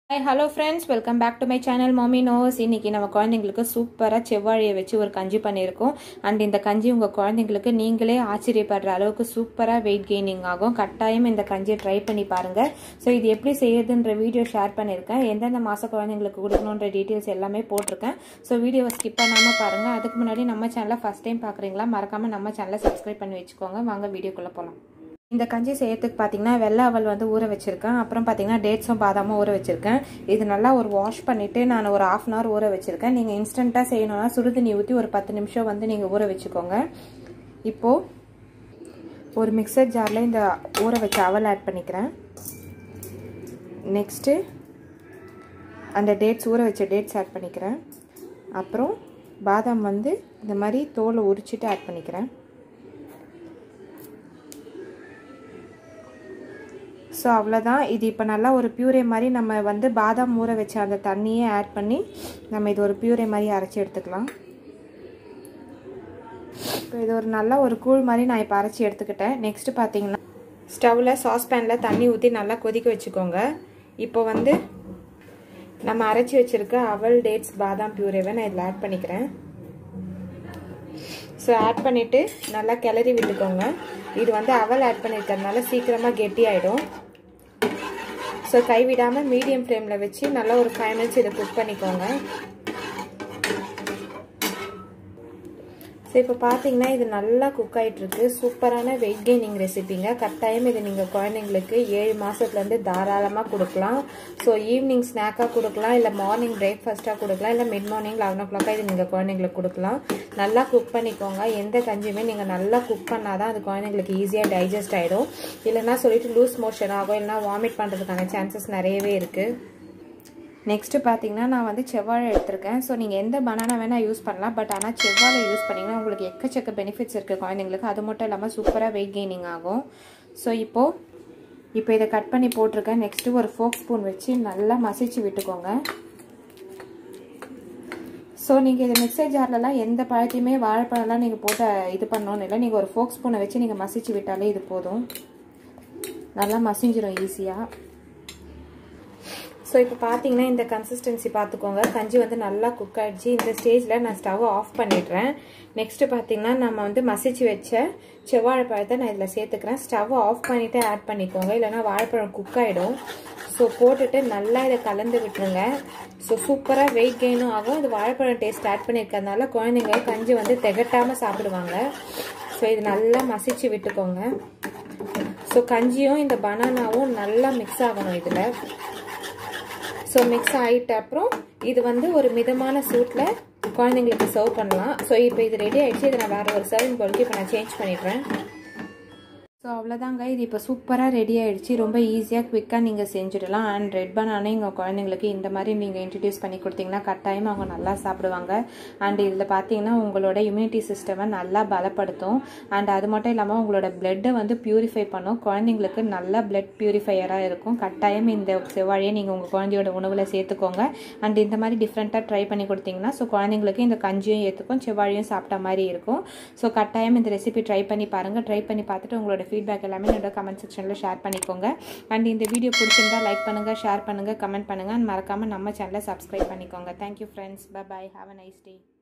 hi hello friends welcome back to my channel Mami knows இன்னைக்கு நம்ம குழந்தைங்களுக்கு சூப்பராக செவ்வாழையை வச்சு ஒரு கஞ்சி பண்ணியிருக்கோம் அண்ட் இந்த கஞ்சி உங்கள் குழந்தைங்களுக்கு நீங்களே ஆச்சரியப்படுற அளவுக்கு சூப்பராக வெயிட் கெய்னிங் ஆகும் கட்டாயம் இந்த கஞ்சியை ட்ரை பண்ணி பாருங்கள் ஸோ இது எப்படி செய்யுதுன்ற வீடியோ ஷேர் பண்ணியிருக்கேன் எந்தெந்த மாத குழந்தைங்களுக்கு கொடுக்கணுன்ற டீட்டெயில்ஸ் எல்லாமே போட்டிருக்கேன் ஸோ வீடியோவை ஸ்கிப் பண்ணாமல் பாருங்கள் அதுக்கு முன்னாடி நம்ம சேனலை ஃபஸ்ட் டைம் பார்க்குறீங்களா மறக்காமல் நம்ம சேனலை சப்ஸ்கிரைப் பண்ணி வச்சுக்கோங்க வாங்க வீடியோக்குள்ளே போகலாம் இந்த கஞ்சி செய்யறதுக்கு பார்த்தீங்கன்னா வெள்ளை அவல் வந்து ஊற வச்சுருக்கேன் அப்புறம் பார்த்தீங்கன்னா டேட்ஸும் பாதாமும் ஊற வச்சுருக்கேன் இது நல்லா ஒரு வாஷ் பண்ணிவிட்டு நான் ஒரு ஆஃப் அன் ஹவர் ஊற வச்சுருக்கேன் நீங்கள் இன்ஸ்டண்ட்டாக செய்யணும்னா சுடுதண்ணி ஊற்றி ஒரு பத்து நிமிஷம் வந்து நீங்கள் ஊற வச்சுக்கோங்க இப்போது ஒரு மிக்சர் ஜாரில் இந்த ஊற வச்ச அவல் ஆட் பண்ணிக்கிறேன் நெக்ஸ்ட்டு அந்த டேட்ஸ் ஊற வச்ச டேட்ஸ் ஆட் பண்ணிக்கிறேன் அப்புறம் பாதாம் வந்து இந்த மாதிரி தோலை உரிச்சிட்டு ஆட் பண்ணிக்கிறேன் ஸோ அவ்வளோதான் இது இப்போ நல்லா ஒரு பியூரே மாதிரி நம்ம வந்து பாதாம் ஊற வச்ச அந்த தண்ணியே ஆட் பண்ணி நம்ம இது ஒரு பியூரே மாதிரி அரைச்சி எடுத்துக்கலாம் இப்போ இது ஒரு நல்ல ஒரு கூழ் மாதிரி நான் இப்போ அரைச்சி எடுத்துக்கிட்டேன் நெக்ஸ்ட்டு பார்த்தீங்கன்னா ஸ்டவ்வில் சாஸ்பேனில் தண்ணி ஊற்றி நல்லா கொதிக்க வச்சுக்கோங்க இப்போ வந்து நம்ம அரைச்சி வச்சுருக்க அவல் டேட்ஸ் பாதாம் பியூரேவை நான் இதில் ஆட் பண்ணிக்கிறேன் ஸோ ஆட் பண்ணிவிட்டு நல்லா கிளறி விட்டுக்கோங்க இது வந்து அவல் ஆட் பண்ணியிருக்கிறதுனால சீக்கிரமாக கெட்டி ஆகிடும் ஸோ கைவிடாமல் மீடியம் ஃப்ளேமில் வச்சு நல்லா ஒரு ஃபைவ் மினிட்ஸ் இதை குக் பண்ணிக்கோங்க ஸோ இப்போ பார்த்தீங்கன்னா இது நல்லா குக் ஆகிட்டுருக்கு சூப்பரான வெயிட் கெய்னிங் ரெசிபிங்க கட்டாயம் இது நீங்கள் குழந்தைங்களுக்கு ஏழு மாதத்துலேருந்து தாராளமாக கொடுக்கலாம் ஸோ ஈவினிங் ஸ்நாக்காக கொடுக்கலாம் இல்லை மார்னிங் பிரேக்ஃபாஸ்ட்டாக கொடுக்கலாம் இல்லை மிட் மார்னிங் லெவன் ஓ கிளாக்காக இது நீங்கள் குழந்தைங்களுக்கு கொடுக்கலாம் நல்லா குக் பண்ணிக்கோங்க எந்த கஞ்சியுமே நீங்கள் நல்லா குக் பண்ணால் தான் அது குழந்தைங்களுக்கு ஈஸியாக டைஜஸ்ட் ஆகிடும் இல்லைன்னா சொல்லிட்டு லூஸ் மோஷன் ஆகும் இல்லைனா வாமிட் பண்ணுறதுக்கான சான்சஸ் நிறையவே இருக்குது நெக்ஸ்ட்டு பார்த்தீங்கன்னா நான் வந்து செவ்வாழை எடுத்திருக்கேன் ஸோ நீங்கள் எந்த பனானா வேணால் யூஸ் பண்ணலாம் பட் ஆனால் செவ்வாழை யூஸ் பண்ணிங்கன்னா உங்களுக்கு எக்கச்சக்க பெனிஃபிட்ஸ் இருக்குது குழந்தைங்களுக்கு அது மட்டும் இல்லாமல் சூப்பராக வெயிட் கெய்னிங் ஆகும் ஸோ இப்போது இப்போ இதை கட் பண்ணி போட்டிருக்கேன் நெக்ஸ்ட்டு ஒரு ஃபோக் ஸ்பூன் வச்சு நல்லா மசிச்சு விட்டுக்கோங்க ஸோ நீங்கள் இது மிக்சர் ஜார்லலாம் எந்த பழத்தையுமே வாழைப்பழம்லாம் நீங்கள் போட்டு இது பண்ணணும்னு இல்லை நீங்கள் ஒரு ஃபோக் ஸ்பூனை வச்சு நீங்கள் மசிச்சு விட்டாலே இது போதும் நல்லா மசிஞ்சிடும் ஈஸியாக ஸோ இப்போ பார்த்தீங்கன்னா இந்த கன்சிஸ்டன்சி பார்த்துக்கோங்க கஞ்சி வந்து நல்லா குக் ஆகிடுச்சு இந்த ஸ்டேஜில் நான் ஸ்டவ்வை ஆஃப் பண்ணிடுறேன் நெக்ஸ்ட்டு பார்த்தீங்கன்னா நம்ம வந்து மசிச்சு வச்ச செவ்வாழைப்பழத்தை நான் இதில் சேர்த்துக்கிறேன் ஸ்டவ்வை ஆஃப் பண்ணிவிட்டு ஆட் பண்ணிக்கோங்க இல்லைனா வாழைப்பழம் குக் ஆகிடும் ஸோ போட்டுட்டு நல்லா இதை கலந்து விட்டுருங்க ஸோ சூப்பராக வெயிட் கெயினும் ஆகும் இது வாழைப்பழம் டேஸ்ட் ஆட் பண்ணியிருக்கிறதுனால குழந்தைங்க கஞ்சி வந்து திகட்டாமல் சாப்பிடுவாங்க ஸோ இது நல்லா மசிச்சு விட்டுக்கோங்க ஸோ கஞ்சியும் இந்த பனானாவும் நல்லா மிக்ஸ் ஆகணும் இதில் ஸோ மிக்ஸ் ஆகிட்ட அப்புறம் இது வந்து ஒரு மிதமான சூட்டில் குழந்தைங்களுக்கு சர்வ் பண்ணலாம் ஸோ இப்போ இது ரெடி ஆகிடுச்சு இதை நான் வேறு ஒரு சர்விங் பவுலுக்கு இப்போ நான் சேஞ்ச் பண்ணிடுறேன் ஸோ அவ்வளோதாங்க இது இப்போ சூப்பராக ரெடி ஆகிடுச்சு ரொம்ப ஈஸியாக குவிக்காக நீங்கள் செஞ்சிடலாம் அண்ட் ரெட் பனானே எங்கள் குழந்தைங்களுக்கு இந்த மாதிரி நீங்கள் இன்ட்ரடியூஸ் பண்ணி கொடுத்தீங்கன்னா கட்டாயமாக அவங்க நல்லா சாப்பிடுவாங்க அண்ட் இதில் பார்த்தீங்கன்னா உங்களோட இம்யூனிட்டி சிஸ்டமை நல்லா பலப்படுத்தும் அண்ட் அது மட்டும் இல்லாமல் உங்களோட பிளட்டை வந்து பியூரிஃபை பண்ணும் குழந்தைங்களுக்கு நல்ல பிளட் பியூரிஃபையராக இருக்கும் கட்டாயம் இந்த செவ்வாழையை நீங்கள் உங்கள் குழந்தையோட உணவில் சேர்த்துக்கோங்க அண்ட் இந்த மாதிரி டிஃப்ரெண்ட்டாக ட்ரை பண்ணி கொடுத்தீங்கன்னா ஸோ குழந்தைங்களுக்கு இந்த கஞ்சியும் ஏற்றுக்கும் செவ்வாழையும் சாப்பிட்ட மாதிரி இருக்கும் ஸோ கட்டாயம் இந்த ரெசிபி ட்ரை பண்ணி பாருங்கள் ட்ரை பண்ணி பார்த்துட்டு உங்களோட ஃபீட்பேக் எல்லாமே என்னோட கமெண்ட் செக்ஷனில் ஷேர் பண்ணிக்கோங்க அண்ட் இந்த வீடியோ பிடிச்சிருந்தா லைக் பண்ணுங்கள் ஷேர் பண்ணுங்கள் கமெண்ட் பண்ணுங்கள் அண்ட் மறக்காமல் நம்ம சேனலை சப்ஸ்கிரைப் பண்ணிக்கோங்க thank you friends bye bye have a nice day